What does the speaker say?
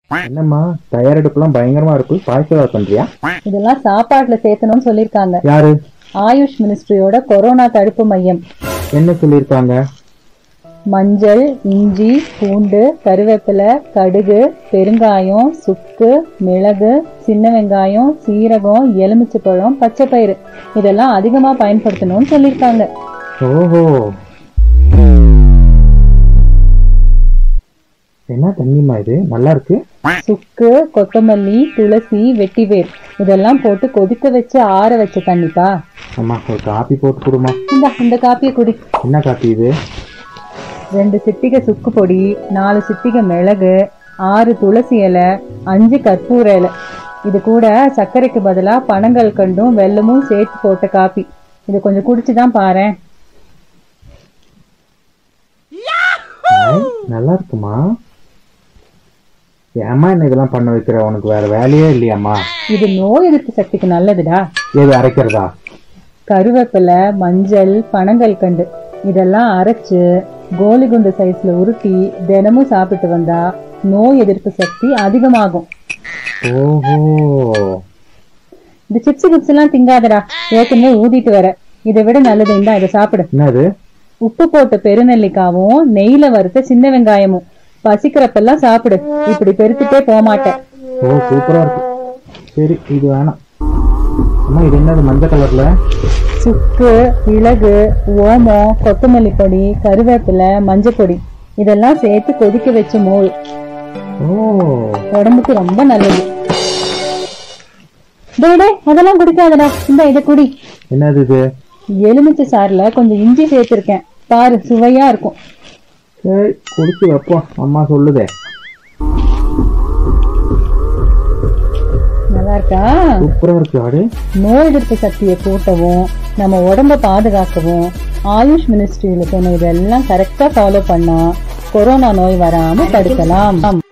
என்னம்மா தயாரெடுப்புலாம் பயங்கரமா இருக்கு பாய்ச்சல் பண்றியா இதெல்லாம் சாப்பாட்டுல சேர்த்தணும்னு சொல்லியிருக்காங்க யாரு ஆயுஷ் மினிஸ்ட்ரியோட கொரோனா தடுப்பு மையம் என்ன சொல்லியிருக்காங்க மஞ்சள் இஞ்சி பூண்டு கருவேப்பிலை கடுகு பெருங்காயம் சுக்கு மிளகு சின்ன வெங்காயம் சீரகம் எலுமிச்சைப்பழம் பச்சைப்பயிறு இதெல்லாம் அதிகமா பயன்படுத்தணும்னு சொல்லியிருக்காங்க ஓஹோ என்ன தண்ணிமா இது நல்லா இருக்கு சுக்கு கொத்தமல்லி துளசி வெட்டிவேர் இதெல்லாம் போட்டு கொதிக்க வச்சு ஆற வச்ச தண்ணிப்பா அம்மா ஒரு காப்பி போட்டு கொடுமா இந்த இந்த காப்பியை குடி என்ன காப்பி இது ரெண்டு சிட்டிகை சுக்கு பொடி நாலு சிட்டிகை மிளகு ஆறு துளசி இலை அஞ்சு கற்பூர இலை இது கூட சர்க்கரைக்கு பதிலா பனங்கள் கண்டும் வெல்லமும் சேர்த்து போட்ட காப்பி இது கொஞ்சம் குடிச்சு தான் பாரேன் ஐ, நல்லா இருக்குமா ஏம்மா என்ன இதெல்லாம் பண்ண வைக்கிற உனக்கு வேற வேலையே இல்லையாம்மா இது நோய் எதிர்ப்பு சக்திக்கு நல்லதுடா எது அரைக்கிறதா கருவேப்பிலை மஞ்சள் பனங்கள் கண்டு இதெல்லாம் அரைச்சு கோலி குண்டு சைஸ்ல உருட்டி தினமும் சாப்பிட்டு வந்தா நோய் எதிர்ப்பு சக்தி அதிகமாகும் ஓஹோ இந்த சிப்ஸ் கிப்ஸ் எல்லாம் திங்காதடா ஏற்கனவே ஊதிட்டு வர இதை விட நல்லது இந்தா இதை சாப்பிடு என்னது உப்பு போட்ட பெருநெல்லிக்காவும் நெய்ல வறுத்த சின்ன வெங்காயமும் பசிக்கிறப்பெல்லாம் சாப்பிடு இப்படி பெருத்துட்டே போக மாட்டேன் ஓ சூப்பரா இருக்கு சரி இது வேணாம் அம்மா இது என்னது மஞ்சள் கலர்ல சுக்கு மிளகு ஓமம் கொத்தமல்லி பொடி கருவேப்பிலை மஞ்சள் பொடி இதெல்லாம் சேர்த்து கொதிக்க வச்ச மோர் ஓ உடம்புக்கு ரொம்ப நல்லது டேய் டேய், அதெல்லாம் குடிக்காதடா இந்த இதை குடி என்னது இது எலுமிச்சை சாறுல கொஞ்சம் இஞ்சி சேர்த்திருக்கேன் பாரு சுவையா இருக்கும் சரி குடிச்சு வைப்போம் அம்மா சொல்லுதே நல்லா இருக்கா சூப்பரா இருக்கு ஆடு நோய் எதிர்ப்பு சக்தியை கூட்டவும் நம்ம உடம்ப பாதுகாக்கவும் ஆயுஷ் மினிஸ்ட்ரியில சொன்ன இதெல்லாம் கரெக்டா ஃபாலோ பண்ணா கொரோனா நோய் வராம தடுக்கலாம்